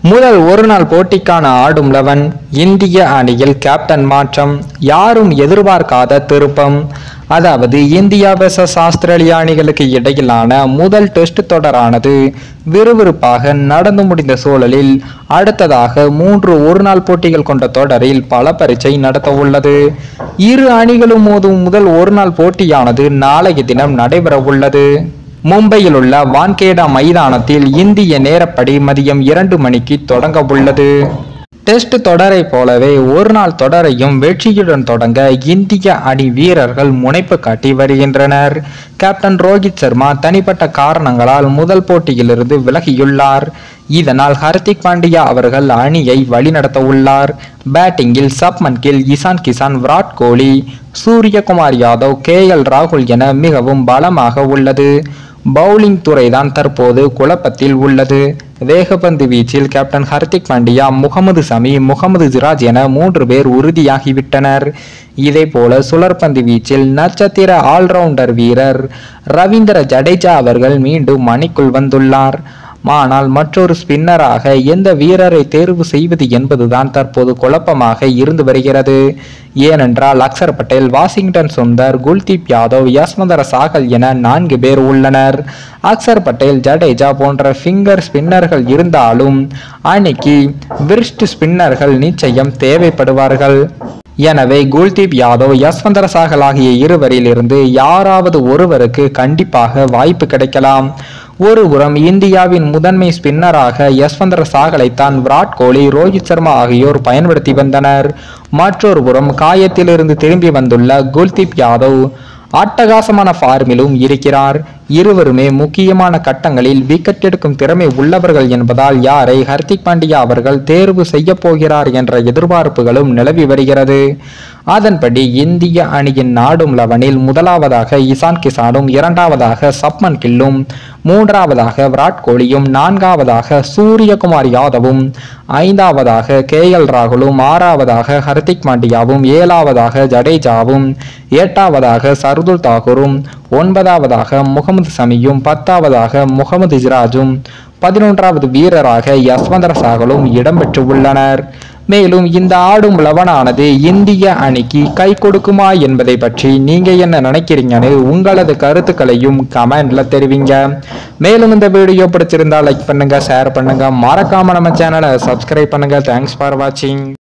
முதல் ஒருநாள் போட்டிக்கான ஆடும் லெவன் இந்திய அணியில் கேப்டன் மாற்றம் யாரும் எதிர்பார்க்காத திருப்பம் அதாவது இந்தியா வெர்சஸ் ஆஸ்திரேலியா அணிகளுக்கு இடையிலான முதல் டெஸ்ட் தொடரானது விறுவிறுப்பாக நடந்து முடிந்த சூழலில் அடுத்ததாக மூன்று ஒருநாள் போட்டிகள் கொண்ட தொடரில் பல பரீட்சை நடத்த உள்ளது இரு அணிகளும் மோதும் முதல் ஒருநாள் போட்டியானது நாளைய தினம் நடைபெற உள்ளது மும்பையில் உள்ள வான்கேடா மைதானத்தில் இந்திய நேரப்படி மதியம் இரண்டு மணிக்கு தொடங்க உள்ளது டெஸ்ட் தொடரை போலவே ஒரு நாள் தொடரையும் வெற்றியுடன் தொடங்க இந்திய அணி வீரர்கள் முனைப்பு காட்டி வருகின்றனர் கேப்டன் ரோஹித் சர்மா தனிப்பட்ட காரணங்களால் முதல் போட்டியிலிருந்து விலகியுள்ளார் இதனால் ஹர்திக் பாண்டியா அவர்கள் அணியை வழிநடத்த உள்ளார் பேட்டிங்கில் சப்மன் கில் இசான் கிசான் விராட் கோலி சூரியகுமார் யாதவ் கே எல் ராகுல் என மிகவும் பலமாக உள்ளது பவுலிங் துறைதான் தற்போது குழப்பத்தில் உள்ளது வேகப்பந்து வீச்சில் கேப்டன் ஹர்திக் பாண்டியா முகமது சமி முகமது சிராஜ் என மூன்று பேர் உறுதியாகிவிட்டனர் இதே போல சுழற்பந்து வீச்சில் நட்சத்திர ஆல்ரவுண்டர் வீரர் ரவீந்திர ஜடேஜா அவர்கள் மீண்டும் அணிக்குள் வந்துள்ளார் ஆனால் மற்றொரு ஸ்பின்னராக எந்த வீரரை தேர்வு செய்வது என்பதுதான் தற்போது குழப்பமாக இருந்து வருகிறது ஏனென்றால் அக்சர் பட்டேல் வாஷிங்டன் சுந்தர் குல்தீப் யாதவ் யஸ்வந்தர சாகல் என நான்கு பேர் உள்ளனர் அக்சர் பட்டேல் ஜடேஜா போன்ற ஃபிங்கர் ஸ்பின்னர்கள் இருந்தாலும் அன்னைக்கு விரிஸ்ட் ஸ்பின்னர்கள் நிச்சயம் தேவைப்படுவார்கள் எனவே குல்தீப் யாதவ் யஸ்வந்தர சாகல் ஆகிய இருவரில் இருந்து யாராவது ஒருவருக்கு கண்டிப்பாக வாய்ப்பு கிடைக்கலாம் ஒருபுறம் இந்தியாவின் முதன்மை ஸ்பின்னராக யஸ்வந்தர சாகலைத்தான் விராட் கோலி ரோஹித் சர்மா ஆகியோர் பயன்படுத்தி வந்தனர் மற்றொரு புறம் காயத்திலிருந்து திரும்பி வந்துள்ள குல்தீப் யாதவ் அட்டகாசமான ஃபார்மிலும் இருக்கிறார் இருவருமே முக்கியமான கட்டங்களில் விக்கெட் எடுக்கும் திறமை உள்ளவர்கள் என்பதால் யாரை ஹர்திக் பாண்டியா அவர்கள் தேர்வு செய்ய போகிறார் என்ற எதிர்பார்ப்புகளும் நிலவி வருகிறது அதன்படி இந்திய அணியின் நாடும் லவனில் முதலாவதாக இசான் கிசானும் இரண்டாவதாக சப்மன் கில்லும் மூன்றாவதாக விராட் கோலியும் நான்காவதாக சூரியகுமார் யாதவும் ஐந்தாவதாக கே எல் ராகுலும் ஆறாவதாக ஹர்திக் பாண்டியாவும் ஏழாவதாக ஜடேஜாவும் எட்டாவதாக சர்துல் தாகூரும் ஒன்பதாவதாக முகமது சமியும் பத்தாவதாக முகமது சிராஜும் பதினொன்றாவது வீரராக யஸ்வந்தர சாகலும் இடம்பெற்று உள்ளனர் மேலும் இந்த ஆடும் லவனானது இந்திய அணிக்கு கை கொடுக்குமா என்பதை பற்றி நீங்க என்ன நினைக்கிறீங்கன்னு உங்களது கருத்துக்களையும் கமெண்ட்ல தெரிவிங்க மேலும் இந்த வீடியோ பிடிச்சிருந்தா லைக் பண்ணுங்க ஷேர் பண்ணுங்க மறக்காம நம்ம சேனலை சப்ஸ்கிரைப் பண்ணுங்க தேங்க்ஸ் ஃபார் வாட்சிங்